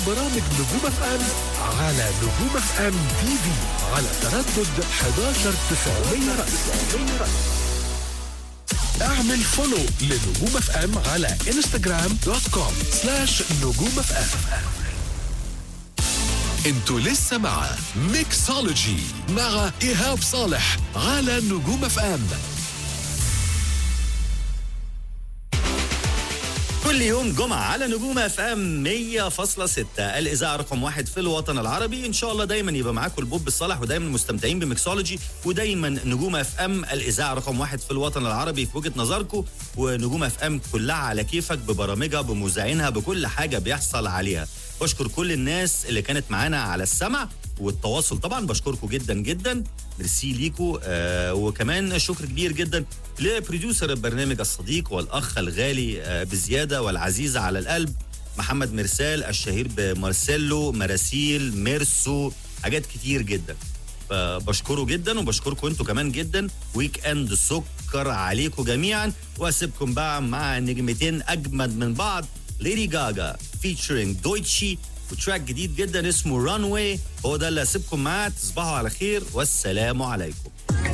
برامج نجوم اف ام على نجوم اف ام تي في على تردد 11 900 رأس اعمل فولو لنجوم اف ام على انستغرام دوت كوم سلاش نجوم اف ام انتوا لسه مع ميكسولوجي مع ايهاب صالح على نجوم اف ام كل يوم جمعة على نجوم اف ام 100.6 الإذاعة رقم واحد في الوطن العربي إن شاء الله دايما يبقى معاكم البوب الصالح ودايما مستمتعين بميكسولوجي ودايما نجوم اف ام الإذاعة رقم واحد في الوطن العربي في وجهة نظركم ونجوم اف ام كلها على كيفك ببرامجها بمذيعينها بكل حاجة بيحصل عليها بشكر كل الناس اللي كانت معانا على السمع والتواصل طبعا بشكركم جدا جدا ميرسي ليكوا آه وكمان شكر كبير جدا لبروديوسر البرنامج الصديق والاخ الغالي آه بزياده والعزيز على القلب محمد مرسال الشهير بمارسيلو مراسيل ميرسو حاجات كتير جدا فبشكره جدا وبشكركم انتوا كمان جدا ويك اند سكر عليكم جميعا واسيبكم بقى مع نجمتين اجمد من بعض ليدي جاجا فيتشرينج دويتشي وتراك جديد جدا اسمه ران واي هو ده اللي هسيبكم معاه تصبحوا على خير والسلام عليكم